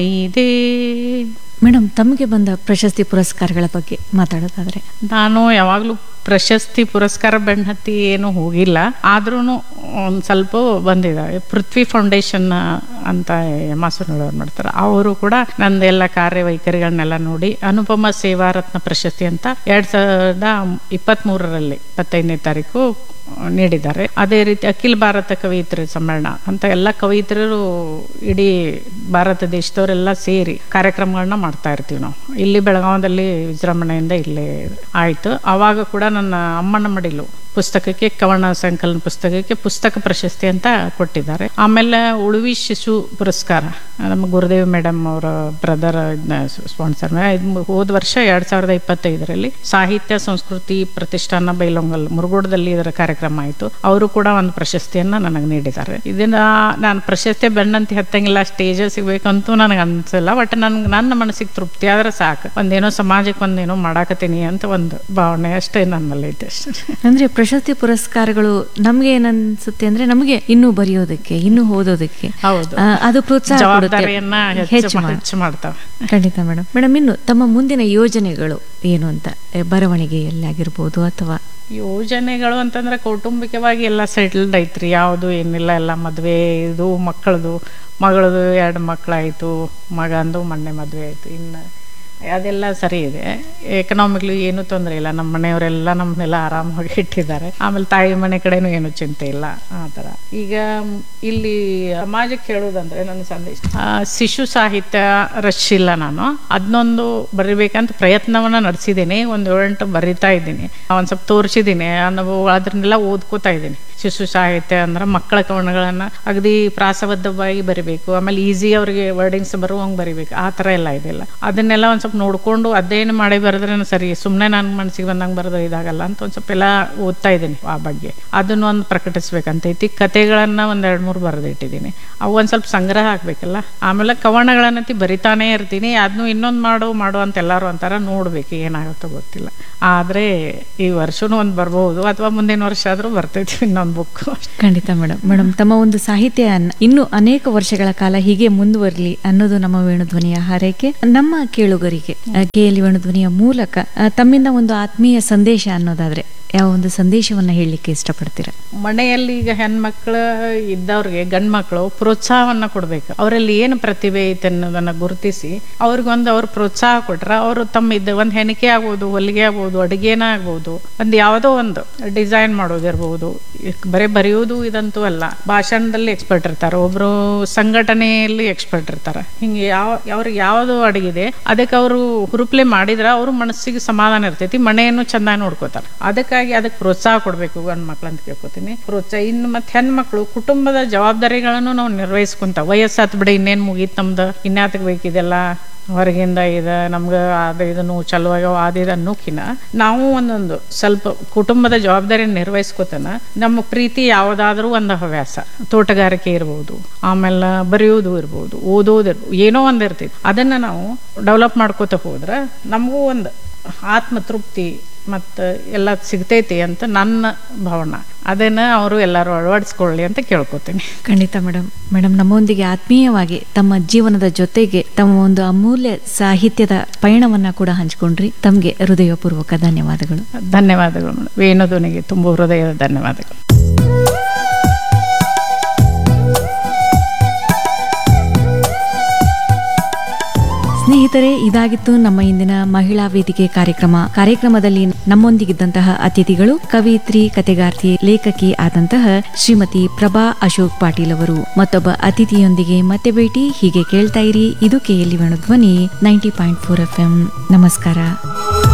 ಇದೇ ಮೇಡಮ್ ತಮಗೆ ಬಂದ ಪ್ರಶಸ್ತಿ ಪುರಸ್ಕಾರಗಳ ಬಗ್ಗೆ ಮಾತಾಡೋದಾದ್ರೆ ನಾನು ಯಾವಾಗಲೂ ಪ್ರಶಸ್ತಿ ಪುರಸ್ಕಾರ ಬೆನ್ನತ್ತಿ ಏನು ಹೋಗಿಲ್ಲ ಆದ್ರೂ ಒಂದು ಸ್ವಲ್ಪ ಬಂದಿದ್ದಾವೆ ಪೃಥ್ವಿ ಫೌಂಡೇಶನ್ ಅಂತ ಮಾಸೂರಿನವ್ರು ಮಾಡ್ತಾರೆ ಅವರು ಕೂಡ ನಂದೆಲ್ಲ ಕಾರ್ಯವೈಖರಿಗಳನ್ನೆಲ್ಲ ನೋಡಿ ಅನುಪಮ ಸೇವಾ ರತ್ನ ಪ್ರಶಸ್ತಿ ಅಂತ ಎರಡ್ ಸಾವಿರದ ಇಪ್ಪತ್ತ್ಮೂರರಲ್ಲಿ ಇಪ್ಪತ್ತೈದನೇ ತಾರೀಕು ನೀಡಿದ್ದಾರೆ ಅದೇ ರೀತಿ ಅಖಿಲ ಭಾರತ ಕವಯಿತ್ರಿ ಸಮ್ಮೇಳನ ಅಂತ ಎಲ್ಲ ಕವಯಿತ್ರಿಯರು ಇಡೀ ಭಾರತ ದೇಶದವರೆಲ್ಲ ಸೇರಿ ಕಾರ್ಯಕ್ರಮಗಳನ್ನ ಮಾಡ್ತಾ ಇರ್ತೀವಿ ನಾವು ಇಲ್ಲಿ ಬೆಳಗಾವದಲ್ಲಿ ವಿಜೃಂಭಣೆಯಿಂದ ಇಲ್ಲೇ ಆಯಿತು ಆವಾಗ ಕೂಡ ನನ್ನ ಅಮ್ಮನ ಮಡಿಲು ಪುಸ್ತಕಕ್ಕೆ ಕವನ ಸಂಕಲನ ಪುಸ್ತಕಕ್ಕೆ ಪುಸ್ತಕ ಪ್ರಶಸ್ತಿ ಅಂತ ಕೊಟ್ಟಿದ್ದಾರೆ ಆಮೇಲೆ ಉಳುವಿ ಶಿಶು ಪುರಸ್ಕಾರ ನಮ್ಮ ಗುರುದೇವ್ ಮೇಡಮ್ ಅವರ ಬ್ರದರ್ ಸ್ಪಾನ್ಸರ್ ಹೋದ ವರ್ಷ ಎರಡ್ ಸಾವಿರದ ಇಪ್ಪತ್ತೈದರಲ್ಲಿ ಸಾಹಿತ್ಯ ಸಂಸ್ಕೃತಿ ಪ್ರತಿಷ್ಠಾನ ಬೈಲೊಂಗಲ್ ಮುರುಗೋಡದಲ್ಲಿ ಇದರ ಕಾರ್ಯಕ್ರಮ ಆಯಿತು ಅವರು ಕೂಡ ಒಂದು ಪ್ರಶಸ್ತಿಯನ್ನ ನನಗೆ ನೀಡಿದ್ದಾರೆ ಇದನ್ನ ನಾನು ಪ್ರಶಸ್ತಿ ಬೆನ್ನಂತಿ ಹತ್ತಂಗಿಲ್ಲ ಸ್ಟೇಜ್ ಸಿಗ್ಬೇಕಂತೂ ನನಗೆ ಅನ್ಸಲ್ಲ ಬಟ್ ನನ್ಗೆ ನನ್ನ ಮನಸ್ಸಿಗೆ ತೃಪ್ತಿ ಆದ್ರೆ ಸಾಕು ಒಂದೇನೋ ಸಮಾಜಕ್ಕೆ ಒಂದೇನೋ ಮಾಡಾಕತ್ತೀನಿ ಅಂತ ಒಂದು ಭಾವನೆ ಅಷ್ಟೇ ನನ್ನಲ್ಲಿ ಐತೆ ಅಷ್ಟೇ ಅಂದ್ರೆ ಪ್ರಶಸ್ತಿ ಪುರಸ್ಕಾರಗಳು ನಮ್ಗೆ ಏನನ್ಸುತ್ತೆ ಅಂದ್ರೆ ನಮಗೆ ಇನ್ನೂ ಬರೆಯೋದಕ್ಕೆ ಇನ್ನೂ ಓದೋದಕ್ಕೆ ಹೌದು ಆ, ಅದು ಪ್ರೋತ್ಸಾಹ ಕೊಡುತ್ತೆ. ಜವಾಬ್ದಾರಿಯನ್ನ ಹೆಚ್ಚು ಹೆಚ್ಚು ಮಾ- ಮಾಡ್- ಹೆಚ್ಚು ಮಾಡ್ತಾವೆ ಖಂಡಿತ ಮೇಡಮ್ ಮೇಡಮ್ ಇನ್ನು ತಮ್ಮ ಮುಂದಿನ ಯೋಜನೆಗಳು ಏನು ಅಂತ ಎ, ಬರವಣಿಗೆಯಲ್ಲಿ ಆಗಿರ್ಬೋದು ಅಥವಾ ಯೋಜನೆಗಳು ಅಂತಂದ್ರೆ ಕೌಟುಂಬಿಕವಾಗಿ ಎಲ್ಲ ಸೆಟಲ್ಡ್ ಐತ್ರಿ ಯಾವುದು ಏನಿಲ್ಲ ಎಲ್ಲ ಮದುವೆ ಇದು ಮಕ್ಕಳದು ಮಗಳದು ಎರಡು ಮಕ್ಕಳಾಯಿತು ಮಗಂದು ಮೊನ್ನೆ ಮದುವೆ ಆಯಿತು ಇನ್ನು ಅದೆಲ್ಲ ಸರಿ ಇದೆ ಎಕನಾಮಿಕ್ಲಿ ಏನೂ ತೊಂದರೆ ಇಲ್ಲ ನಮ್ಮ ಮನೆಯವರೆಲ್ಲ ನಮ್ಮನ್ನೆಲ್ಲ ಆರಾಮಾಗಿ ಇಟ್ಟಿದ್ದಾರೆ ಆಮೇಲೆ ತಾಯಿ ಮನೆ ಕಡೆನೂ ಏನು ಚಿಂತೆ ಇಲ್ಲ ಆ ಥರ ಈಗ ಮ್, ಇಲ್ಲಿ ಸಮಾಜಕ್ಕೆ ಹೇಳೋದಂದ್ರೆ ನನ್ನ ಸಂದೇಶ ಆ, ಶಿಶು ಸಾಹಿತ್ಯ ರಶ್ ಇಲ್ಲ ನಾನು ಅದನ್ನೊಂದು ಬರಿಬೇಕಂತ ಪ್ರಯತ್ನವನ್ನ ನಡೆಸಿದ್ದೀನಿ ಒಂದು ಏಳೆಂಟು ಬರಿತಾ ಇದ್ದೀನಿ ಒಂದು ಸ್ವಲ್ಪ ತೋರಿಸಿದ್ದೀನಿ ನಾವು ಅದನ್ನೆಲ್ಲ ಓದ್ಕೋತಾ ಇದ್ದೀನಿ ಶಿಶು ಸಾಹಿತ್ಯ ಅಂದ್ರೆ ಮಕ್ಕಳ ಕವನಗಳನ್ನ ಅಗದಿ ಪ್ರಾಸಬದ್ಧವಾಗಿ ಬರಿಬೇಕು ಆಮೇಲೆ ಈಸಿ ಅವ್ರಿಗೆ ವರ್ಡಿಂಗ್ಸ್ ಬರುವಂಗೆ ಬರಿಬೇಕು ಆ ಥರ ಎಲ್ಲ ಇದೆಲ್ಲ ಅದನ್ನೆಲ್ಲ ಒಂದು ಸ್ವಲ್ಪ ನೋಡ್ಕೊಂಡು ಅಧ್ಯಯನ ಮಾಡಿ ಬರೆದ್ರೆ ಸರಿ ಸುಮ್ಮನೆ ನನ್ನ ಮನಸ್ಸಿಗೆ ಬಂದಂಗೆ ಬರೆದ್ರೆ ಇದಾಗಲ್ಲ ಅಂತ ಒಂದು ಸ್ವಲ್ಪ ಎಲ್ಲ ಓದ್ತಾ ಇದ್ದೀನಿ ಆ ಬಗ್ಗೆ ಅದನ್ನ ಒಂದು ಪ್ರಕಟಿಸ್ಬೇಕಂತೈತಿ ಕತೆಗಳನ್ನ ಒಂದ್ ಎರಡು ಮೂರು ಬರೆದಿಟ್ಟಿದ್ದೀನಿ ಅವು ಒಂದು ಸ್ವಲ್ಪ ಸಂಗ್ರಹ ಆಗ್ಬೇಕಲ್ಲ ಆಮೇಲೆ ಕವನಗಳನ್ನತಿ ಬರಿತಾನೇ ಇರ್ತೀನಿ ಅದನ್ನು ಇನ್ನೊಂದು ಮಾಡು ಮಾಡು ಅಂತ ಎಲ್ಲರೂ ಅಂತಾರ ನೋಡ್ಬೇಕು ಏನಾಗುತ್ತೋ ಗೊತ್ತಿಲ್ಲ ಆದರೆ ಈ ವರ್ಷನೂ ಒಂದು ಬರ್ಬೋದು ಅಥವಾ ಮುಂದಿನ ವರ್ಷ ಆದರೂ ಬರ್ತೈತಿ ಇನ್ನೊಂದು ಬುಕ್ ಖಂಡಿತ ಮೇಡಮ್ ಮೇಡಮ್ ತಮ್ಮ ಒಂದು ಸಾಹಿತ್ಯ ಅನ್ನ- ಇನ್ನು ಅನೇಕ ವರ್ಷಗಳ ಕಾಲ ಹೀಗೆ ಮುಂದುವರಲಿ ಅನ್ನೋದು ನಮ್ಮ ವೇಣುಧ್ವನಿಯ ಹಾರೈಕೆ ನಮ್ಮ ಕೇಳುಗರಿಗೆ ಕೆ ಎಲ್ ವೇಣುಧ್ವನಿಯ ಮೂಲಕ ಆ, ತಮ್ಮಿಂದ ಒಂದು ಆತ್ಮೀಯ ಸಂದೇಶ ಅನ್ನೋದಾದ್ರೆ ಯಾವ ಒಂದು ಸಂದೇಶವನ್ನ ಹೇಳಲಿಕ್ಕೆ ಇಷ್ಟಪಡ್ತೀರಾ ಮನೆಯಲ್ಲಿ ಈಗ ಹೆಣ್ಮಕ್ಳು ಇದ್ದವ್ರಿಗೆ ಗಂಡು ಮಕ್ಕಳು ಪ್ರೋತ್ಸಾಹವನ್ನ ಕೊಡ್ಬೇಕು ಅವರಲ್ಲಿ ಏನು ಪ್ರತಿಭೆ ಐತೆ ಅನ್ನೋದನ್ನ ಗುರುತಿಸಿ ಅವ್ರಿಗೊಂದು ಅವ್ರು ಪ್ರೋತ್ಸಾಹ ಕೊಟ್ರೆ ಅವರು ತಮ್ಮ ಇದ್ದ ಒಂದು ಹೆಣಿಕೆ ಆಗ್ಬೋದು ಹೊಲಿಗೆ ಆಗ್ಬೋದು ಅಡುಗೆನ ಆಗ್ಬೋದು ಒಂದು ಯಾವುದೋ ಒಂದು ಡಿಸೈನ್ ಮಾಡೋದಿರ್ಬೋದು ಇಕ್ ಬರೀ ಬರೆಯೋದು ಇದಂತೂ ಅಲ್ಲ ಭಾಷಣದಲ್ಲಿ ಎಕ್ಸ್ಪರ್ಟ್ ಇರ್ತಾರೆ ಒಬ್ರು ಸಂಘಟನೆಯಲ್ಲಿ ಎಕ್ಸ್ಪರ್ಟ್ ಇರ್ತಾರೆ ಹಿಂಗೆ ಯಾವ ಅವ್ರಿಗೆ ಯಾವುದು ಅಡಗಿದೆ ಅದಕ್ಕೆ ಅವರು ಹುರುಪ್ಲೆ ಮಾಡಿದ್ರೆ ಅವ್ರ ಮನಸ್ಸಿಗೆ ಸಮಾಧಾನ ಇರ್ತೈತಿ ಮನೆಯನ್ನು ಚಂದ ನೋಡ್ಕೋತಾರೆ ಅದಕ್ಕಾಗಿ ಅದಕ್ಕೆ ಪ್ರೋತ್ಸಾಹ ಕೊಡಬೇಕು ಗಂಡು ಮಕ್ಳು ಅಂತ ಕೇಳ್ಕೊತೀನಿ ಪ್ರೋತ್ಸಾಹ ಇನ್ನು ಮತ್ತೆ ಹೆಣ್ಮಕ್ಳು ಕುಟುಂಬದ ಜವಾಬ್ದಾರಿಗಳನ್ನು ನಾವು ನಿರ್ವಹಿಸ್ಕೊಂತ ವಯಸ್ಸಾತ್ ಬಿಡಿ ಇನ್ನೇನು ಮುಗೀತು ನಮ್ದು ಇನ್ಯಾತಕ್ಕೆ ಬೇಕಿದೆಲ್ಲ ಹೊರಗಿಂದ ಇದೆ ನಮ್ಗೆ ಅದು ಇದನ್ನು ಚಲುವಾಗ ಅದಿದೆ ಅನ್ನೋಕಿನ ನಾವು ಒಂದೊಂದು ಸ್ವಲ್ಪ ಕುಟುಂಬದ ಜವಾಬ್ದಾರಿ ನಿರ್ವಹಿಸ್ಕೋತನ ನಮ್ಮ ಪ್ರೀತಿ ಯಾವುದಾದ್ರೂ ಒಂದು ಹವ್ಯಾಸ ತೋಟಗಾರಿಕೆ ಇರ್ಬೋದು ಆಮೇಲೆ ಬರೆಯೋದು ಇರ್ಬೋದು ಓದೋದು ಇರ್ಬೋದು ಏನೋ ಒಂದು ಇರ್ತೈತಿ ಅದನ್ನ ನಾವು ಡೆವಲಪ್ ಮಾಡ್ಕೋತ ಹೋದ್ರೆ ನಮಗೂ ಒಂದು ಆತ್ಮ ತೃಪ್ತಿ ಮತ್ತು ಎಲ್ಲ ಸಿಗ್ತೈತಿ ಅಂತ ನನ್ನ ಭಾವನೆ ಅದನ್ನ ಅವರು ಎಲ್ಲರೂ ಅಳವಡಿಸ್ಕೊಳ್ಳಿ ಅಂತ ಕೇಳ್ಕೊತೀನಿ ಖಂಡಿತ ಮೇಡಮ್ ಮೇಡಮ್ ನಮ್ಮೊಂದಿಗೆ ಆತ್ಮೀಯವಾಗಿ ತಮ್ಮ ಜೀವನದ ಜೊತೆಗೆ ತಮ್ಮ ಒಂದು ಅಮೂಲ್ಯ ಸಾಹಿತ್ಯದ ಪಯಣವನ್ನ ಕೂಡ ಹಂಚಿಕೊಂಡ್ರಿ ತಮಗೆ ಹೃದಯಪೂರ್ವಕ ಧನ್ಯವಾದಗಳು ಧನ್ಯವಾದಗಳು ಮೇಡಮ್ ವೇಣುಧ್ವನಿಗೆ ತುಂಬ ಹೃದಯದ ಧನ್ಯವಾದಗಳು ಸ್ನೇಹಿತರೆ ಇದಾಗಿತ್ತು ನಮ್ಮ ಇಂದಿನ ಮಹಿಳಾ ವೇದಿಕೆ ಕಾರ್ಯಕ್ರಮ ಕಾರ್ಯಕ್ರಮದಲ್ಲಿ ನಮ್ಮೊಂದಿಗಿದ್ದಂತಹ ಅತಿಥಿಗಳು ಕವಿತ್ರಿ ಕತೆಗಾರ್ತಿ ಲೇಖಕಿ ಆದಂತಹ ಶ್ರೀಮತಿ ಪ್ರಭಾ ಅಶೋಕ್ ಪಾಟೀಲ್ ಅವರು ಮತ್ತೊಬ್ಬ ಅತಿಥಿಯೊಂದಿಗೆ ಮತ್ತೆ ಭೇಟಿ ಹೀಗೆ ಕೇಳ್ತಾ ಇರಿ ಇದು ಕೆಎಲ್ಇ ವೇಣು ಧ್ವನಿ ನೈಂಟಿ ಪಾಯಿಂಟ್ ಫೋರ್ ಎಫ್ ನಮಸ್ಕಾರ